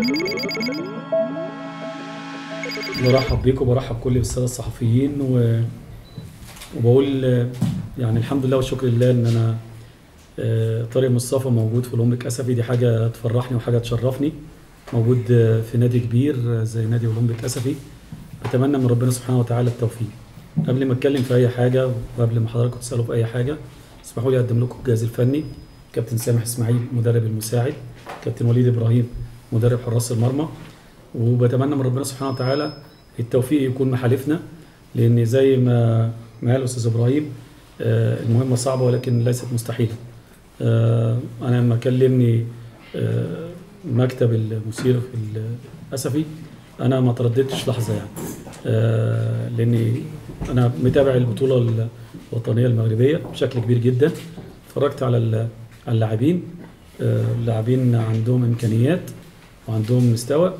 برحب بيكم وبرحب كل الساده الصحفيين و... وبقول آه، يعني الحمد لله والشكر لله ان انا آه، طارق مصطفى موجود في اولمبيك اسفي دي حاجه تفرحني وحاجه تشرفني موجود آه، في نادي كبير آه، زي نادي اولمبيك اسفي اتمنى من ربنا سبحانه وتعالى التوفيق قبل ما اتكلم في اي حاجه وقبل ما حضراتكم تسالوا في اي حاجه اسمحوا لي اقدم لكم الجهاز الفني كابتن سامح اسماعيل مدرب المساعد كابتن وليد ابراهيم مدرب حراس المرمى وبتمنى من ربنا سبحانه وتعالى التوفيق يكون محالفنا لان زي ما ما قال الاستاذ ابراهيم آه، المهمه صعبه ولكن ليست مستحيله آه، انا لما كلمني آه، مكتب المثير في الاسفي انا ما ترددتش لحظه يعني آه، لاني انا متابع البطوله الوطنيه المغربيه بشكل كبير جدا اتفرجت على ال- على اللاعبين آه، اللاعبين عندهم امكانيات وعندهم مستوى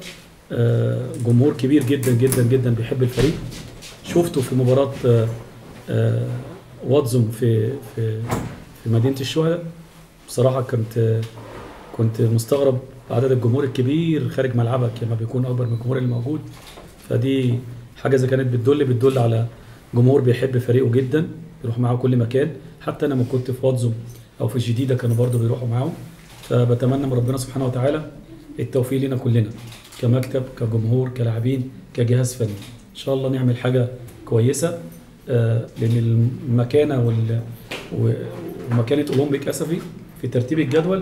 آه، جمهور كبير جدا جدا جدا بيحب الفريق شفته في مباراه آه، آه، واتزوم في في في مدينه الشهداء بصراحه كنت كنت مستغرب عدد الجمهور الكبير خارج ملعبك لما بيكون اكبر من الجمهور اللي موجود فدي حاجه اذا كانت بتدل بتدل على جمهور بيحب فريقه جدا يروح معاه كل مكان حتى انا لما كنت في واتزوم او في الجديده كانوا برضه بيروحوا معاهم فبتمنى من ربنا سبحانه وتعالى التوفيق لنا كلنا كمكتب كجمهور كلاعبين كجهاز فني ان شاء الله نعمل حاجه كويسه آه، لان المكانه وال و- ومكانه اولمبيك اسفي في ترتيب الجدول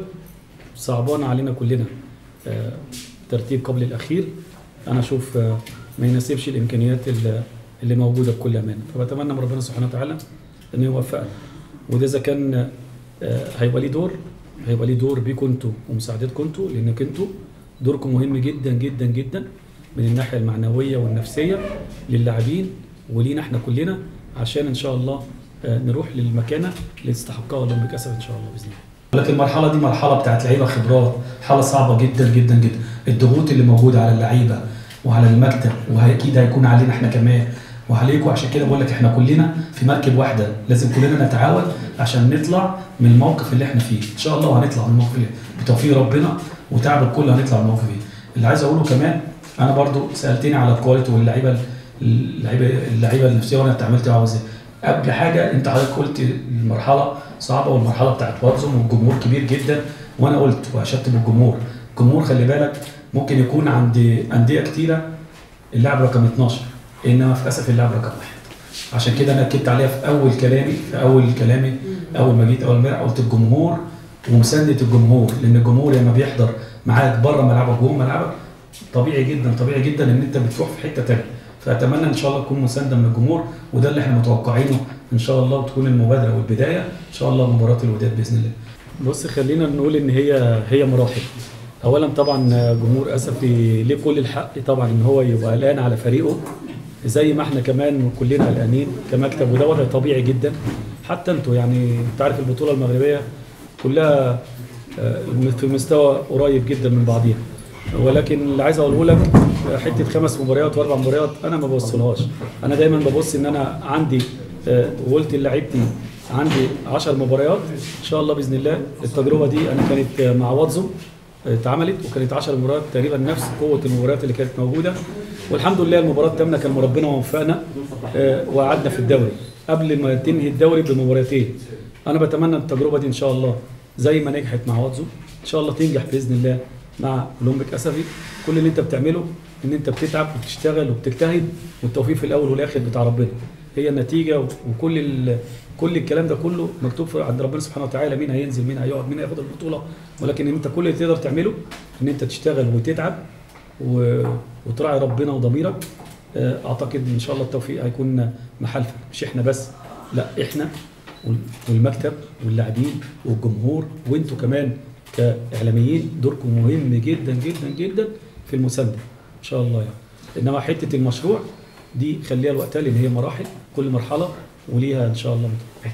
صعبان علينا كلنا آه، ترتيب قبل الاخير انا اشوف آه، ما يناسبش الامكانيات اللي- اللي موجوده بكل امانه فبتمنى من ربنا سبحانه وتعالى انه يوفقنا وده اذا كان آه، هيبقى ليه دور هيبقى ليه دور بيكم انتوا ومساعدتكم انتوا لانك انتوا دوركم مهم جدا جدا جدا من الناحيه المعنويه والنفسيه للاعبين ولينا احنا كلنا عشان ان شاء الله آه، نروح للمكانه اللي تستحقها اولمبيك اسف ان شاء الله باذن الله. لكن المرحله دي مرحله بتاعت لعيبه خبرات مرحله صعبه جدا جدا جدا الضغوط اللي موجوده على اللعيبه وعلى المكتب واكيد هيكون علينا احنا كمان وعليكم عشان كده بقول لك احنا كلنا في مركب واحده لازم كلنا نتعاون عشان نطلع من الموقف اللي احنا فيه ان شاء الله هنطلع من الموقف اللي بتوفيق ربنا وتعب الكل هنطلع من الموقف فيه اللي عايز اقوله كمان انا برضو سالتني على الكواليتي واللعيبه اللعيبه اللعيبه النفسيه وانا اتعاملت معاها ازاي قبل حاجه انت حضرتك قلت المرحله صعبه والمرحله بتاعت واتزوم والجمهور كبير جدا وانا قلت واشدت بالجمهور الجمهور خلي بالك ممكن يكون عند انديه كتيره اللاعب رقم 12 انما في اسف اللاعب رقم واحد عشان كده انا اكدت عليها في اول كلامي في اول كلامي اول ما جيت اول امبارح قلت الجمهور ومسانده الجمهور لان الجمهور لما بيحضر معاك بره ملعبك جوه ملعبك طبيعي جدا طبيعي جدا ان انت بتروح في حته ثانيه فاتمنى ان شاء الله تكون مسانده من الجمهور وده اللي احنا متوقعينه ان شاء الله وتكون المبادره والبدايه ان شاء الله مباراه الوداد باذن الله. بص خلينا نقول ان هي هي مراحل. اولا طبعا جمهور اسفي ليه كل الحق طبعا ان هو يبقى قلقان على فريقه زي ما احنا كمان كلنا قلقانين كمكتب وده وضع طبيعي جدا حتى انتوا يعني انت عارف البطوله المغربيه كلها آه، في مستوى قريب جدا من بعضيها ولكن اللي عايز اقوله لك آه، حته خمس مباريات واربع مباريات انا ما ببصلهاش انا دايما ببص ان انا عندي آه، وقلت لعيبتي عندي 10 مباريات ان شاء الله باذن الله التجربه دي انا كانت آه، مع واتزو اتعملت وكانت 10 مباريات تقريبا نفس قوه المباريات اللي كانت موجوده والحمد لله المباراه الثامنه كان ربنا وفقنا آه، وقعدنا في الدوري قبل ما تنهي الدوري بمباراتين انا بتمنى التجربه دي ان شاء الله زي ما نجحت مع واتزو ان شاء الله تنجح باذن الله مع اولمبيك اسفي كل اللي انت بتعمله ان انت بتتعب وبتشتغل وبتجتهد والتوفيق في الاول والاخر بتاع ربنا هي النتيجه وكل ال... كل الكلام ده كله مكتوب في- عند ربنا سبحانه وتعالى مين هينزل مين هيقعد مين هياخد البطوله ولكن انت كل اللي تقدر تعمله ان انت تشتغل وتتعب و... وتراعي ربنا وضميرك آه، اعتقد ان شاء الله التوفيق هيكون محالفك مش احنا بس لا احنا وال- والمكتب واللاعبين والجمهور وانتوا كمان كاعلاميين دوركم مهم جدا جدا جدا في المسانده ان شاء الله يعني انما حته المشروع دي خليها لوقتها لان هي مراحل كل مرحله وليها ان شاء الله مت-